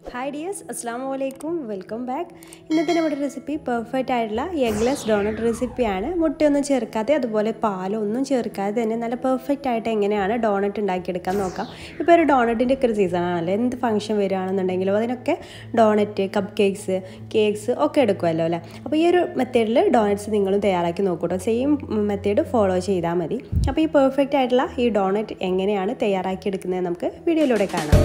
hi dears അസ്സാം വലൈക്കും welcome back ഇന്നത്തെ നമ്മുടെ റെസിപ്പി പെർഫെക്റ്റ് ആയിട്ടുള്ള എഗ്ലെസ് ഡോണറ്റ് റെസിപ്പിയാണ് മുട്ടയൊന്നും ചേർക്കാതെ അതുപോലെ പാലൊന്നും ചേർക്കാതെ തന്നെ നല്ല പെർഫെക്റ്റ് ആയിട്ട് എങ്ങനെയാണ് ഡോണറ്റ് ഉണ്ടാക്കിയെടുക്കാൻ നോക്കാം ഇപ്പോൾ ഒരു ഡോണറ്റിൻ്റെ ഒക്കെ ഒരു സീസൺ ആണല്ലോ എന്ത് ഫംഗ്ഷൻ വരികയാണെന്നുണ്ടെങ്കിലും അതിനൊക്കെ ഡോണറ്റ് കപ്പ് കേക്ക്സ് കേക്ക്സ് ഒക്കെ എടുക്കുമല്ലോ അല്ലേ അപ്പോൾ ഈ ഒരു മെത്തേഡിൽ ഡോണറ്റ്സ് നിങ്ങളും തയ്യാറാക്കി നോക്കൂട്ടോ സെയിം മെത്തേഡ് ഫോളോ ചെയ്താൽ മതി അപ്പോൾ ഈ പെർഫെക്റ്റ് ആയിട്ടുള്ള ഈ ഡോണറ്റ് എങ്ങനെയാണ് തയ്യാറാക്കി എടുക്കുന്നത് നമുക്ക് വീഡിയോയിലൂടെ കാണാം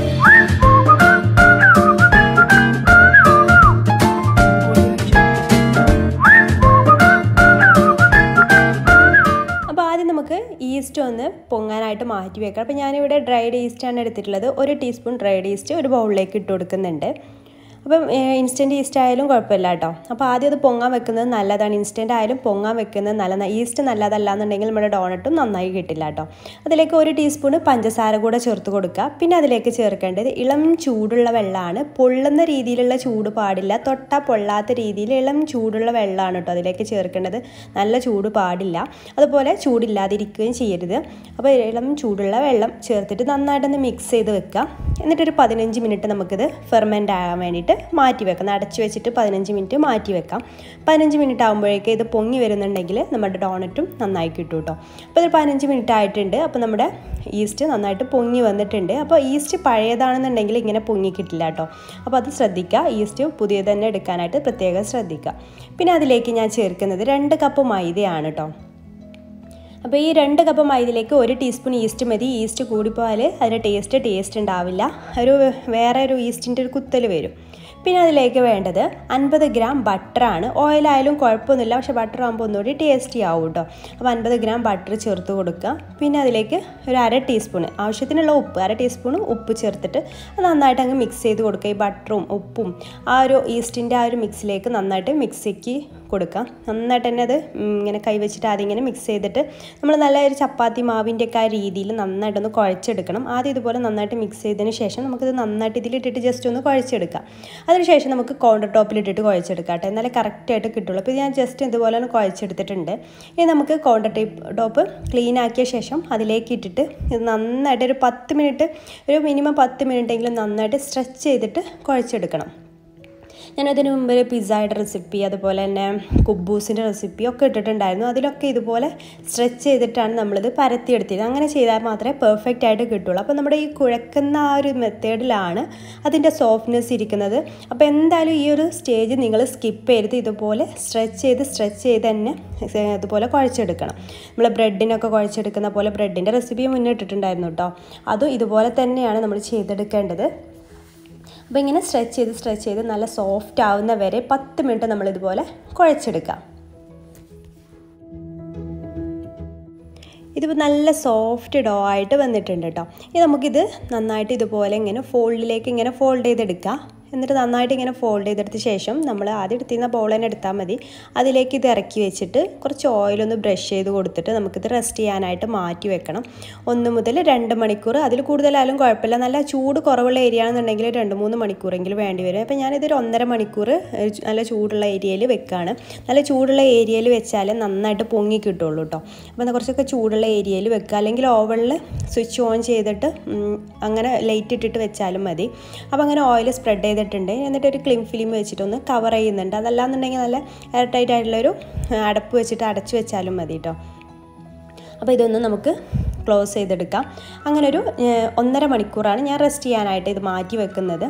അപ്പോൾ ആദ്യം നമുക്ക് ഈസ്റ്റ് ഒന്ന് പൊങ്ങാനായിട്ട് മാറ്റി വെക്കാം അപ്പോൾ ഞാനിവിടെ ഡ്രൈഡ് ഈസ്റ്റാണ് എടുത്തിട്ടുള്ളത് ഒരു ടീസ്പൂൺ ഡ്രൈഡ് ഈസ്റ്റ് ഒരു ബൗളിലേക്ക് ഇട്ട് കൊടുക്കുന്നുണ്ട് അപ്പം ഇൻസ്റ്റൻറ്റ് ഈസ്റ്റ് ആയാലും കുഴപ്പമില്ല കേട്ടോ അപ്പോൾ ആദ്യം അത് പൊങ്ങാൻ വെക്കുന്നത് നല്ലതാണ് ഇൻസ്റ്റൻറ്റ് ആയാലും പൊങ്ങാൻ വെക്കുന്നത് നല്ലതാണ് ഈസ്റ്റ് നല്ലതല്ല എന്നുണ്ടെങ്കിൽ നമ്മുടെ ഡോണറ്റും നന്നായി കിട്ടില്ല കേട്ടോ അതിലേക്ക് ഒരു ടീസ്പൂണ് പഞ്ചസാര കൂടെ ചേർത്ത് കൊടുക്കുക പിന്നെ അതിലേക്ക് ചേർക്കേണ്ടത് ഇളം ചൂടുള്ള വെള്ളമാണ് പൊള്ളുന്ന രീതിയിലുള്ള ചൂട് പാടില്ല തൊട്ട പൊള്ളാത്ത രീതിയിൽ ഇളം ചൂടുള്ള വെള്ളമാണ് കേട്ടോ അതിലേക്ക് ചേർക്കേണ്ടത് നല്ല ചൂട് പാടില്ല അതുപോലെ ചൂടില്ലാതിരിക്കുകയും ചെയ്യരുത് അപ്പോൾ ഇളം ചൂടുള്ള വെള്ളം ചേർത്തിട്ട് നന്നായിട്ടൊന്ന് മിക്സ് ചെയ്ത് വെക്കുക എന്നിട്ടൊരു പതിനഞ്ച് മിനിറ്റ് നമുക്കിത് ഫെർമെൻ്റ് ആകാൻ വേണ്ടിയിട്ട് മാറ്റി വെക്കാം അടച്ചു വെച്ചിട്ട് പതിനഞ്ച് മിനിറ്റ് മാറ്റി വെക്കാം പതിനഞ്ച് മിനിറ്റ് ആകുമ്പോഴേക്ക് ഇത് പൊങ്ങി വരുന്നുണ്ടെങ്കിൽ നമ്മുടെ ഡോണറ്റും നന്നായി കിട്ടും കേട്ടോ അപ്പോൾ ഇത് പതിനഞ്ച് മിനിറ്റ് ആയിട്ടുണ്ട് അപ്പോൾ നമ്മുടെ ഈസ്റ്റ് നന്നായിട്ട് പൊങ്ങി വന്നിട്ടുണ്ട് അപ്പോൾ ഈസ്റ്റ് പഴയതാണെന്നുണ്ടെങ്കിൽ ഇങ്ങനെ പൊങ്ങി കിട്ടില്ല കേട്ടോ അപ്പോൾ അത് ശ്രദ്ധിക്കുക ഈസ്റ്റ് പുതിയത് തന്നെ എടുക്കാനായിട്ട് പ്രത്യേകം ശ്രദ്ധിക്കുക പിന്നെ അതിലേക്ക് ഞാൻ ചേർക്കുന്നത് രണ്ട് കപ്പ് മൈദയാണ് കേട്ടോ അപ്പോൾ ഈ രണ്ട് കപ്പ് മൈദയിലേക്ക് ഒരു ടീസ്പൂൺ ഈസ്റ്റ് മതി ഈസ്റ്റ് കൂടിപ്പോയാൽ അതിൻ്റെ ടേസ്റ്റ് ടേസ്റ്റ് ഉണ്ടാവില്ല ഒരു വേറെ ഒരു ഈസ്റ്റിൻ്റെ ഒരു കുത്തൽ വരും പിന്നെ അതിലേക്ക് വേണ്ടത് അൻപത് ഗ്രാം ബട്ടറാണ് ഓയിലായാലും കുഴപ്പമൊന്നുമില്ല പക്ഷേ ബട്ടർ ആകുമ്പോൾ ഒന്നുകൂടി ടേസ്റ്റി ആവും കേട്ടോ അപ്പോൾ അൻപത് ഗ്രാം ബട്ടർ ചേർത്ത് കൊടുക്കുക പിന്നെ അതിലേക്ക് ഒരു അര ടീസ്പൂൺ ആവശ്യത്തിനുള്ള ഉപ്പ് അര ടീസ്പൂൺ ഉപ്പ് ചേർത്തിട്ട് അത് നന്നായിട്ട് അങ്ങ് മിക്സ് ചെയ്ത് കൊടുക്കുക ഈ ബട്ടറും ഉപ്പും ആ ഒരു ഈസ്റ്റിൻ്റെ ആ ഒരു മിക്സിലേക്ക് നന്നായിട്ട് മിക്സിക്ക് കൊടുക്കാം നന്നായിട്ട് തന്നെ അത് ഇങ്ങനെ കൈവച്ചിട്ട് ആദ്യം ഇങ്ങനെ മിക്സ് ചെയ്തിട്ട് നമ്മൾ നല്ല ഒരു ചപ്പാത്തി മാവിൻ്റെ ഒക്കെ ആ രീതിയിൽ നന്നായിട്ടൊന്ന് കുഴച്ചെടുക്കണം ആദ്യം ഇതുപോലെ നന്നായിട്ട് മിക്സ് ചെയ്തതിന് ശേഷം നമുക്കിത് നന്നായിട്ട് ഇതിലിട്ടിട്ട് ജസ്റ്റ് ഒന്ന് കുഴച്ചെടുക്കാം അതിനുശേഷം നമുക്ക് കൗണ്ടർ ടോപ്പിലിട്ടിട്ട് കുഴച്ചെടുക്കാം കേട്ടോ എന്നാലേ കറക്റ്റായിട്ട് കിട്ടുള്ളൂ അപ്പോൾ ഞാൻ ജസ്റ്റ് ഇതുപോലെ ഒന്ന് കുഴച്ചെടുത്തിട്ടുണ്ട് ഇനി നമുക്ക് കൗണ്ടർ ടോപ്പ് ക്ലീൻ ആക്കിയ ശേഷം അതിലേക്ക് ഇട്ടിട്ട് ഇത് നന്നായിട്ട് ഒരു പത്ത് മിനിറ്റ് ഒരു മിനിമം പത്ത് മിനിറ്റെങ്കിലും നന്നായിട്ട് സ്ട്രെച്ച് ചെയ്തിട്ട് കുഴച്ചെടുക്കണം ഞാനതിന് മുമ്പ് പിസ്സയുടെ റെസിപ്പി അതുപോലെ തന്നെ കുബൂസിൻ്റെ റെസിപ്പി ഒക്കെ ഇട്ടിട്ടുണ്ടായിരുന്നു അതിലൊക്കെ ഇതുപോലെ സ്ട്രെച്ച് ചെയ്തിട്ടാണ് നമ്മളിത് പരത്തിയെടുത്തത് അങ്ങനെ ചെയ്താൽ മാത്രമേ പെർഫെക്റ്റ് ആയിട്ട് കിട്ടുള്ളൂ അപ്പോൾ നമ്മുടെ ഈ കുഴക്കുന്ന ആ ഒരു മെത്തേഡിലാണ് അതിൻ്റെ സോഫ്റ്റ്നെസ് ഇരിക്കുന്നത് അപ്പോൾ എന്തായാലും ഈ ഒരു സ്റ്റേജ് നിങ്ങൾ സ്കിപ്പ് ചെയ്ത് ഇതുപോലെ സ്ട്രെച്ച് ചെയ്ത് സ്ട്രെച്ച് ചെയ്ത് തന്നെ ഇതുപോലെ കുഴച്ചെടുക്കണം നമ്മൾ ബ്രെഡിനൊക്കെ കുഴച്ചെടുക്കുന്ന പോലെ ബ്രെഡിൻ്റെ റെസിപ്പി മുന്നേ ഇട്ടിട്ടുണ്ടായിരുന്നു കേട്ടോ അതും ഇതുപോലെ തന്നെയാണ് നമ്മൾ ചെയ്തെടുക്കേണ്ടത് അപ്പോൾ ഇങ്ങനെ സ്ട്രെച്ച് ചെയ്ത് സ്ട്രെച്ച് ചെയ്ത് നല്ല സോഫ്റ്റ് ആവുന്ന വരെ പത്ത് മിനിറ്റ് നമ്മൾ ഇതുപോലെ കുഴച്ചെടുക്കാം ഇതിപ്പോൾ നല്ല സോഫ്റ്റ് ഡോ ആയിട്ട് വന്നിട്ടുണ്ട് കേട്ടോ ഇനി നമുക്കിത് നന്നായിട്ട് ഇതുപോലെ ഇങ്ങനെ ഫോൾഡിലേക്ക് ഇങ്ങനെ ഫോൾഡ് ചെയ്തെടുക്കാം എന്നിട്ട് നന്നായിട്ട് ഇങ്ങനെ ഫോൾഡ് ചെയ്തെടുത്ത ശേഷം നമ്മൾ ആദ്യം എടുത്തിരുന്ന ബോൾ തന്നെ എടുത്താൽ മതി അതിലേക്ക് ഇത് ഇറക്കി വെച്ചിട്ട് കുറച്ച് ഓയിലൊന്ന് ബ്രഷ് ചെയ്ത് കൊടുത്തിട്ട് നമുക്കിത് റെസ്റ്റ് ചെയ്യാനായിട്ട് മാറ്റി വെക്കണം ഒന്ന് മുതൽ രണ്ട് മണിക്കൂർ അതിൽ കൂടുതലായാലും കുഴപ്പമില്ല നല്ല ചൂട് കുറവുള്ള ഏരിയ ആണെന്നുണ്ടെങ്കിൽ രണ്ട് മൂന്ന് മണിക്കൂറെങ്കിലും വേണ്ടി വരും അപ്പോൾ ഞാനിതൊരു ഒന്നര മണിക്കൂർ നല്ല ചൂടുള്ള ഏരിയയിൽ വെക്കുകയാണ് നല്ല ചൂടുള്ള ഏരിയയിൽ വെച്ചാൽ നന്നായിട്ട് പൊങ്ങി കിട്ടുള്ളൂ കേട്ടോ അപ്പോൾ കുറച്ചൊക്കെ ചൂടുള്ള ഏരിയയിൽ വെക്കുക അല്ലെങ്കിൽ ഓവണിൽ സ്വിച്ച് ഓൺ ചെയ്തിട്ട് അങ്ങനെ ലൈറ്റ് ഇട്ടിട്ട് വെച്ചാലും മതി അപ്പോൾ അങ്ങനെ ഓയിൽ സ്പ്രെഡ് ചെയ്ത് ചെയ്തിട്ടുണ്ട് എന്നിട്ട് ഒരു ക്ലിം ഫിലിം വെച്ചിട്ടൊന്ന് കവർ ചെയ്യുന്നുണ്ട് അതല്ലാന്നുണ്ടെങ്കിൽ നല്ല എയർ ടൈറ്റ് ആയിട്ടുള്ളൊരു അടപ്പ് വെച്ചിട്ട് അടച്ചു വെച്ചാലും മതി കേട്ടോ അപ്പോൾ ഇതൊന്ന് നമുക്ക് ക്ലോസ് ചെയ്തെടുക്കാം അങ്ങനെ ഒരു ഒന്നര മണിക്കൂറാണ് ഞാൻ റെസ്റ്റ് ചെയ്യാനായിട്ട് ഇത് മാറ്റി വെക്കുന്നത്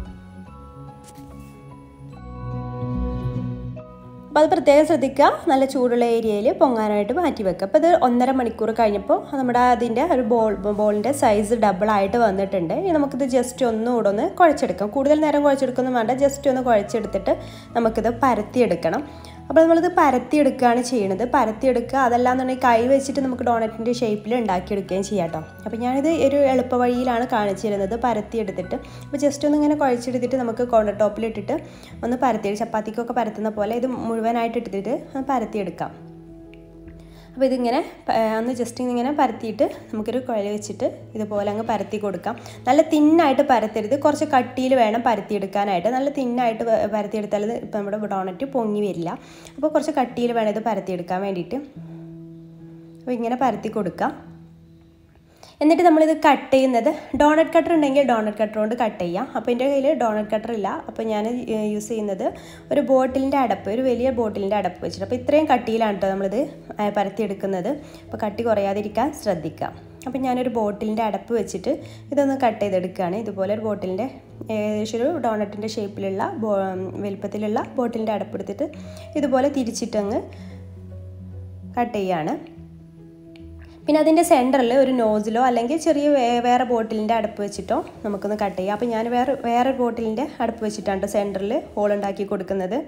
അപ്പോൾ അത് പ്രത്യേകം ശ്രദ്ധിക്കുക നല്ല ചൂടുള്ള ഏരിയയിൽ പൊങ്ങാനായിട്ട് മാറ്റി വെക്കുക അപ്പോൾ ഇത് ഒന്നര മണിക്കൂർ കഴിഞ്ഞപ്പോൾ നമ്മുടെ അതിൻ്റെ ഒരു ബോൾ ബോളിൻ്റെ സൈസ് ഡബിളായിട്ട് വന്നിട്ടുണ്ട് ഇനി നമുക്കിത് ജസ്റ്റ് ഒന്നുകൂടെ ഒന്ന് കുഴച്ചെടുക്കാം കൂടുതൽ നേരം കുഴച്ചെടുക്കൊന്നും വേണ്ട ജസ്റ്റ് ഒന്ന് കുഴച്ചെടുത്തിട്ട് നമുക്കിത് പരത്തിയെടുക്കണം അപ്പോൾ നമ്മളിത് പരത്തിയെടുക്കുകയാണ് ചെയ്യണത് പരത്തിയെടുക്കുക അതല്ലാന്നുണ്ടെങ്കിൽ കൈ വെച്ചിട്ട് നമുക്ക് ഡോണറ്റിൻ്റെ ഷേപ്പിൽ ഉണ്ടാക്കിയെടുക്കുകയും ചെയ്യാം കേട്ടോ അപ്പോൾ ഞാനിത് ഒരു എളുപ്പ വഴിയിലാണ് കാണിച്ചിരുന്നത് പരത്തിയെടുത്തിട്ട് അപ്പോൾ ജസ്റ്റ് ഒന്ന് ഇങ്ങനെ കുഴച്ചെടുത്തിട്ട് നമുക്ക് കൗണ്ടർ ടോപ്പിലിട്ടിട്ട് ഒന്ന് പരത്തി ചപ്പാത്തിക്കൊക്കെ പരത്തുന്ന പോലെ ഇത് മുഴുവനായിട്ട് ഇട്ടിട്ട് പരത്തിയെടുക്കാം അപ്പോൾ ഇതിങ്ങനെ ഒന്ന് ജസ്റ്റ് ഇങ്ങനെ പരത്തിയിട്ട് നമുക്കൊരു കുഴൽ വെച്ചിട്ട് ഇതുപോലെ അങ്ങ് പരത്തി കൊടുക്കാം നല്ല തിന്നായിട്ട് പരത്തരുത് കുറച്ച് കട്ടിയിൽ വേണം പരത്തിയെടുക്കാനായിട്ട് നല്ല തിന്നായിട്ട് പരത്തിയെടുത്താൽ ഇപ്പം നമ്മുടെ ഡോണറ്റ് പൊങ്ങി വരില്ല അപ്പോൾ കുറച്ച് കട്ടിയിൽ വേണം ഇത് പരത്തിയെടുക്കാൻ വേണ്ടിയിട്ട് അപ്പോൾ ഇങ്ങനെ പരത്തി കൊടുക്കാം എന്നിട്ട് നമ്മളിത് കട്ട് ചെയ്യുന്നത് ഡോണറ്റ് കട്ടർ ഉണ്ടെങ്കിൽ ഡോണറ്റ് കട്ടർ കൊണ്ട് കട്ട് ചെയ്യാം അപ്പോൾ എൻ്റെ കയ്യിൽ ഡോണറ്റ് കട്ടർ ഇല്ല അപ്പോൾ ഞാൻ യൂസ് ചെയ്യുന്നത് ഒരു ബോട്ടിലിൻ്റെ അടപ്പ് ഒരു വലിയ ബോട്ടിലിൻ്റെ അടപ്പ് വെച്ചിട്ട് അപ്പോൾ ഇത്രയും കട്ടിയിലാണ് കേട്ടോ നമ്മളിത് പരത്തിയെടുക്കുന്നത് അപ്പോൾ കട്ടി കുറയാതിരിക്കാൻ ശ്രദ്ധിക്കാം അപ്പോൾ ഞാനൊരു ബോട്ടിലിൻ്റെ അടപ്പ് വെച്ചിട്ട് ഇതൊന്ന് കട്ട് ചെയ്തെടുക്കുകയാണ് ഇതുപോലെ ഒരു ബോട്ടിലിൻ്റെ ഏകദേശം ഒരു ഡോണറ്റിൻ്റെ ഷേപ്പിലുള്ള ബോ വലുപ്പത്തിലുള്ള ബോട്ടിലിൻ്റെ അടപ്പ് എടുത്തിട്ട് ഇതുപോലെ തിരിച്ചിട്ടങ്ങ് കട്ട് ചെയ്യാണ് പിന്നെ അതിൻ്റെ സെൻറ്ററിൽ ഒരു നോസിലോ അല്ലെങ്കിൽ ചെറിയ വേറെ ബോട്ടിലിൻ്റെ അടുപ്പ് വെച്ചിട്ടോ നമുക്കൊന്ന് കട്ട് ചെയ്യാം അപ്പോൾ ഞാൻ വേറെ വേറെ ബോട്ടിലിൻ്റെ അടുപ്പ് വെച്ചിട്ടാണ് സെൻറ്ററിൽ ഹോൾ ഉണ്ടാക്കി കൊടുക്കുന്നത്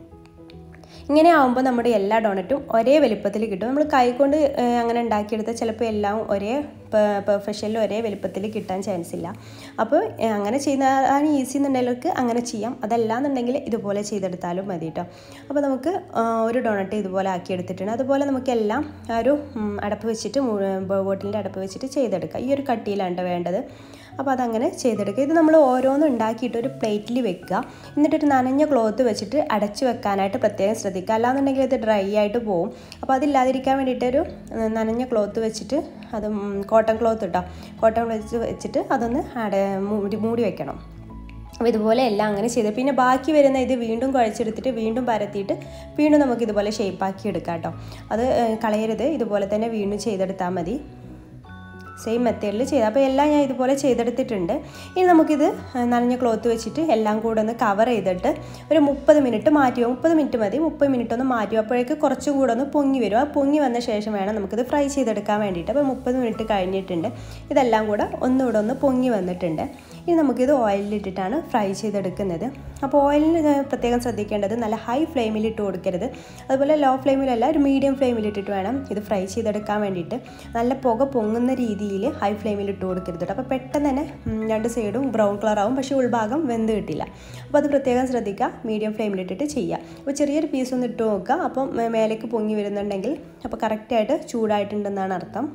ഇങ്ങനെ ആകുമ്പോൾ നമ്മുടെ എല്ലാ ഡോണറ്റും ഒരേ വലിപ്പത്തിൽ കിട്ടും നമ്മൾ കൈകൊണ്ട് അങ്ങനെ ഉണ്ടാക്കിയെടുത്താൽ ചിലപ്പോൾ എല്ലാം ഒരേ പെർഫെക്ഷനിൽ ഒരേ വലിപ്പത്തിൽ കിട്ടാൻ ചാൻസ് ഇല്ല അപ്പോൾ അങ്ങനെ ചെയ്യുന്നതാണ് ഈസി എന്നുണ്ടെങ്കിൽ അങ്ങനെ ചെയ്യാം അതല്ല എന്നുണ്ടെങ്കിൽ ഇതുപോലെ ചെയ്തെടുത്താലും മതി കേട്ടോ അപ്പോൾ നമുക്ക് ഒരു ഡോണറ്റ് ഇതുപോലെ ആക്കി എടുത്തിട്ടുണ്ട് അതുപോലെ നമുക്ക് എല്ലാം ഒരു അടപ്പ് വെച്ചിട്ട് ബോട്ടിലിൻ്റെ അടപ്പ് വെച്ചിട്ട് ചെയ്തെടുക്കാം ഈ ഒരു കട്ടിയിലാണ് വേണ്ടത് അപ്പോൾ അതങ്ങനെ ചെയ്തെടുക്കുക ഇത് നമ്മൾ ഓരോന്നും ഉണ്ടാക്കിയിട്ട് ഒരു പ്ലേറ്റിൽ വെക്കുക എന്നിട്ടൊരു നനഞ്ഞ ക്ലോത്ത് വെച്ചിട്ട് അടച്ചു വെക്കാനായിട്ട് പ്രത്യേകം ശ്രദ്ധിക്കുക അല്ലാന്നുണ്ടെങ്കിൽ ഇത് ഡ്രൈ ആയിട്ട് പോകും അപ്പോൾ അതില്ലാതിരിക്കാൻ വേണ്ടിയിട്ടൊരു നനഞ്ഞ ക്ലോത്ത് വെച്ചിട്ട് അത് കോട്ടൺ ക്ലോത്ത് കേട്ടോ കോട്ടൺ വെച്ച് വെച്ചിട്ട് അതൊന്ന് അട മൂടി മൂടി വെക്കണം അപ്പോൾ ഇതുപോലെ എല്ലാം അങ്ങനെ ചെയ്ത് പിന്നെ ബാക്കി വരുന്ന ഇത് വീണ്ടും കുഴച്ചെടുത്തിട്ട് വീണ്ടും പരത്തിയിട്ട് വീണ്ടും നമുക്ക് ഇതുപോലെ ഷേപ്പാക്കി എടുക്കാം കേട്ടോ അത് കളയരുത് ഇതുപോലെ തന്നെ വീണ്ടും ചെയ്തെടുത്താൽ മതി സെയിം മെത്തേഡിൽ ചെയ്ത് അപ്പോൾ എല്ലാം ഞാൻ ഇതുപോലെ ചെയ്തെടുത്തിട്ടുണ്ട് ഇനി നമുക്കിത് നനഞ്ഞ ക്ലോത്ത് വെച്ചിട്ട് എല്ലാം കൂടെ ഒന്ന് കവർ ചെയ്തിട്ട് ഒരു മുപ്പത് മിനിറ്റ് മാറ്റുക മുപ്പത് മിനിറ്റ് മതി മുപ്പത് മിനിറ്റ് ഒന്ന് മാറ്റുക അപ്പോഴേക്ക് കുറച്ചും കൂടെ ഒന്ന് പൊങ്ങി വരും ആ പൊങ്ങി വന്ന ശേഷം വേണം നമുക്കിത് ഫ്രൈ ചെയ്തെടുക്കാൻ വേണ്ടിയിട്ട് അപ്പോൾ മുപ്പത് മിനിറ്റ് കഴിഞ്ഞിട്ടുണ്ട് ഇതെല്ലാം കൂടെ ഒന്നുകൂടെ ഒന്ന് പൊങ്ങി വന്നിട്ടുണ്ട് ഇനി നമുക്കിത് ഓയിലിലിട്ടിട്ടാണ് ഫ്രൈ ചെയ്തെടുക്കുന്നത് അപ്പോൾ ഓയിലിന് പ്രത്യേകം ശ്രദ്ധിക്കേണ്ടത് നല്ല ഹൈ ഫ്ലെയിമിൽ ഇട്ട് കൊടുക്കരുത് അതുപോലെ ലോ ഫ്ലെയിമിലല്ല ഒരു മീഡിയം ഫ്ലെയിമിൽ ഇട്ടിട്ട് വേണം ഇത് ഫ്രൈ ചെയ്തെടുക്കാൻ വേണ്ടിയിട്ട് നല്ല പുക പൊങ്ങുന്ന രീതിയിൽ ഹൈ ഫ്ലെയിമിൽ ഇട്ട് കൊടുക്കരുത് കേട്ടോ അപ്പോൾ പെട്ടെന്ന് തന്നെ രണ്ട് സൈഡും ബ്രൗൺ കളർ ആവും പക്ഷേ ഉൾഭാഗം വെന്ത് കിട്ടില്ല അപ്പോൾ അത് പ്രത്യേകം ശ്രദ്ധിക്കുക മീഡിയം ഫ്ലെയിമിലിട്ടിട്ട് ചെയ്യുക അപ്പോൾ ചെറിയൊരു പീസ് ഒന്ന് ഇട്ട് നോക്കുക അപ്പം മേലേക്ക് പൊങ്ങി വരുന്നുണ്ടെങ്കിൽ അപ്പോൾ കറക്റ്റായിട്ട് ചൂടായിട്ടുണ്ടെന്നാണ് അർത്ഥം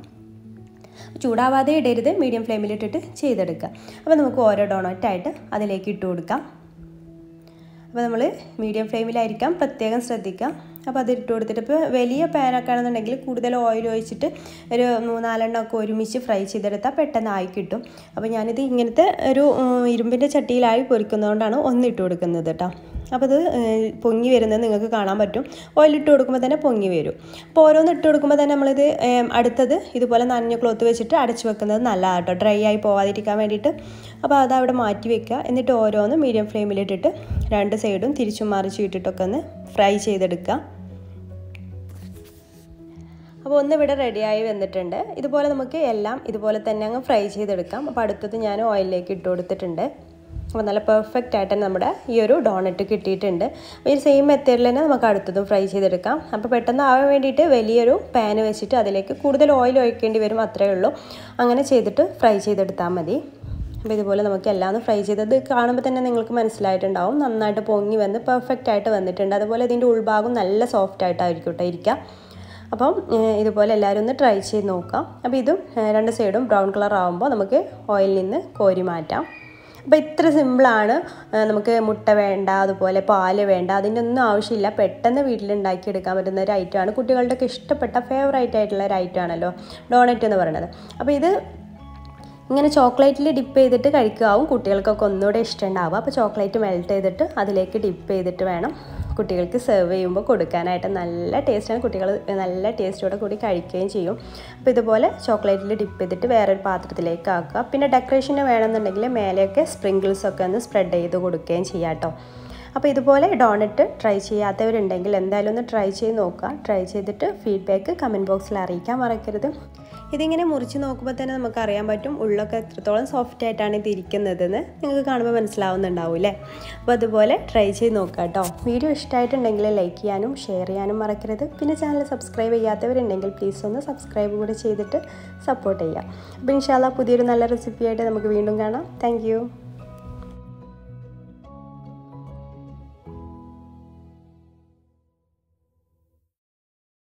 ചൂടാവാതെ ഇടരുത് മീഡിയം ഫ്ലെയിമിലിട്ടിട്ട് ചെയ്തെടുക്കുക അപ്പോൾ നമുക്ക് ഓരോ ഡോണറ്റായിട്ട് അതിലേക്ക് ഇട്ട് കൊടുക്കാം അപ്പോൾ നമ്മൾ മീഡിയം ഫ്ലെയിമിലായിരിക്കാം പ്രത്യേകം ശ്രദ്ധിക്കാം അപ്പോൾ അത് ഇട്ട് കൊടുത്തിട്ട് ഇപ്പോൾ വലിയ പാനൊക്കെ ആണെന്നുണ്ടെങ്കിൽ കൂടുതൽ ഓയിൽ ഒഴിച്ചിട്ട് ഒരു മൂന്നാലെണ്ണം ഒക്കെ ഒരുമിച്ച് ഫ്രൈ ചെയ്തെടുത്താൽ പെട്ടെന്ന് ആയി കിട്ടും അപ്പോൾ ഞാനിത് ഇങ്ങനത്തെ ഒരു ഇരുമ്പിൻ്റെ ചട്ടിയിലായി പൊരിക്കുന്നതുകൊണ്ടാണ് ഒന്നിട്ട് കൊടുക്കുന്നത് കേട്ടോ അപ്പോൾ അത് പൊങ്ങി വരുന്നത് നിങ്ങൾക്ക് കാണാൻ പറ്റും ഓയിലിട്ട് കൊടുക്കുമ്പോൾ തന്നെ പൊങ്ങി വരും അപ്പോൾ ഓരോന്ന് ഇട്ട് കൊടുക്കുമ്പോൾ തന്നെ നമ്മളിത് അടുത്തത് ഇതുപോലെ നനഞ്ഞ ക്ലോത്ത് വെച്ചിട്ട് അടച്ചു വെക്കുന്നത് നല്ലതാണ് കേട്ടോ ഡ്രൈ ആയി പോവാതിരിക്കാൻ വേണ്ടിയിട്ട് അപ്പോൾ അത് അവിടെ മാറ്റി വെക്കുക എന്നിട്ട് ഓരോന്ന് മീഡിയം ഫ്ലെയിമിലിട്ടിട്ട് രണ്ട് സൈഡും തിരിച്ചും മറിച്ചും ഇട്ടിട്ടൊക്കെ ഒന്ന് ഫ്രൈ ചെയ്തെടുക്കുക അപ്പോൾ ഒന്ന് ഇവിടെ റെഡിയായി വന്നിട്ടുണ്ട് ഇതുപോലെ നമുക്ക് എല്ലാം ഇതുപോലെ തന്നെ അങ്ങ് ഫ്രൈ ചെയ്തെടുക്കാം അപ്പോൾ അടുത്തത് ഞാൻ ഓയിലിലേക്ക് ഇട്ട് കൊടുത്തിട്ടുണ്ട് അപ്പോൾ നല്ല പെർഫെക്റ്റ് ആയിട്ട് തന്നെ നമ്മുടെ ഈ ഒരു ഡോണറ്റ് കിട്ടിയിട്ടുണ്ട് ഈ സെയിം മെത്തേഡിൽ തന്നെ നമുക്ക് അടുത്തതും ഫ്രൈ ചെയ്തെടുക്കാം അപ്പോൾ പെട്ടെന്ന് ആവാൻ വേണ്ടിയിട്ട് വലിയൊരു പാന് വെച്ചിട്ട് അതിലേക്ക് കൂടുതൽ ഓയിൽ ഒഴിക്കേണ്ടി വരും അത്രയേ ഉള്ളൂ അങ്ങനെ ചെയ്തിട്ട് ഫ്രൈ ചെയ്തെടുത്താൽ മതി അപ്പോൾ ഇതുപോലെ നമുക്ക് എല്ലാം ഫ്രൈ ചെയ്തത് കാണുമ്പോൾ തന്നെ നിങ്ങൾക്ക് മനസ്സിലായിട്ടുണ്ടാവും നന്നായിട്ട് പൊങ്ങി വന്ന് പെർഫെക്റ്റ് ആയിട്ട് വന്നിട്ടുണ്ട് അതുപോലെ ഇതിൻ്റെ ഉൾഭാഗം നല്ല സോഫ്റ്റ് ആയിട്ടായിരിക്കും കേട്ടോ ഇരിക്കുക അപ്പം ഇതുപോലെ എല്ലാവരും ഒന്ന് ട്രൈ ചെയ്ത് നോക്കാം അപ്പോൾ ഇതും രണ്ട് സൈഡും ബ്രൗൺ കളർ ആകുമ്പോൾ നമുക്ക് ഓയിലിൽ നിന്ന് കോരി മാറ്റാം അപ്പോൾ ഇത്ര സിമ്പിളാണ് നമുക്ക് മുട്ട വേണ്ട അതുപോലെ പാല് വേണ്ട അതിൻ്റെ ഒന്നും ആവശ്യമില്ല പെട്ടെന്ന് വീട്ടിലുണ്ടാക്കിയെടുക്കാൻ പറ്റുന്ന ഒരു ഐറ്റമാണ് കുട്ടികളുടെയൊക്കെ ഇഷ്ടപ്പെട്ട ഫേവറേറ്റ് ആയിട്ടുള്ള ഒരു ഐറ്റമാണല്ലോ ഡോണറ്റ് എന്ന് പറയുന്നത് അപ്പോൾ ഇത് ഇങ്ങനെ ചോക്ലേറ്റിൽ ഡിപ്പ് ചെയ്തിട്ട് കഴിക്കാവും കുട്ടികൾക്കൊക്കെ ഒന്നുകൂടെ ഇഷ്ടമുണ്ടാവുക അപ്പോൾ ചോക്ലേറ്റ് മെൽറ്റ് ചെയ്തിട്ട് അതിലേക്ക് ഡിപ്പ് ചെയ്തിട്ട് വേണം കുട്ടികൾക്ക് സെർവ് ചെയ്യുമ്പോൾ കൊടുക്കാനായിട്ട് നല്ല ടേസ്റ്റാണ് കുട്ടികൾ നല്ല ടേസ്റ്റോടെ കൂടി കഴിക്കുകയും ചെയ്യും അപ്പോൾ ഇതുപോലെ ചോക്ലേറ്റിൽ ഡിപ്പ് ചെയ്തിട്ട് വേറൊരു പാത്രത്തിലേക്ക് ആക്കുക പിന്നെ ഡെക്കറേഷന് വേണമെന്നുണ്ടെങ്കിൽ മേലെയൊക്കെ സ്പ്രിങ്കിൾസ് ഒക്കെ ഒന്ന് സ്പ്രെഡ് ചെയ്ത് കൊടുക്കുകയും ചെയ്യാം കേട്ടോ അപ്പോൾ ഇതുപോലെ ഡോണറ്റ് ട്രൈ ചെയ്യാത്തവരുണ്ടെങ്കിൽ എന്തായാലും ഒന്ന് ട്രൈ ചെയ്ത് നോക്കുക ട്രൈ ചെയ്തിട്ട് ഫീഡ്ബാക്ക് കമൻറ്റ് ബോക്സിൽ അറിയിക്കാൻ മറക്കരുത് ഇതിങ്ങനെ മുറിച്ച് നോക്കുമ്പോൾ തന്നെ നമുക്ക് അറിയാൻ പറ്റും ഉള്ളൊക്കെ എത്രത്തോളം സോഫ്റ്റ് ആയിട്ടാണ് ഇത് ഇരിക്കുന്നതെന്ന് നിങ്ങൾക്ക് കാണുമ്പോൾ മനസ്സിലാവുന്നുണ്ടാവും അല്ലേ അപ്പോൾ അതുപോലെ ട്രൈ ചെയ്ത് നോക്കുക കേട്ടോ വീഡിയോ ഇഷ്ടമായിട്ടുണ്ടെങ്കിൽ ലൈക്ക് ചെയ്യാനും ഷെയർ ചെയ്യാനും മറക്കരുത് പിന്നെ ചാനൽ സബ്സ്ക്രൈബ് ചെയ്യാത്തവരുണ്ടെങ്കിൽ പ്ലീസ് ഒന്ന് സബ്സ്ക്രൈബ് കൂടെ ചെയ്തിട്ട് സപ്പോർട്ട് ചെയ്യുക അപ്പോൾ ഇൻഷാല്ല പുതിയൊരു നല്ല റെസിപ്പിയായിട്ട് നമുക്ക് വീണ്ടും കാണാം താങ്ക്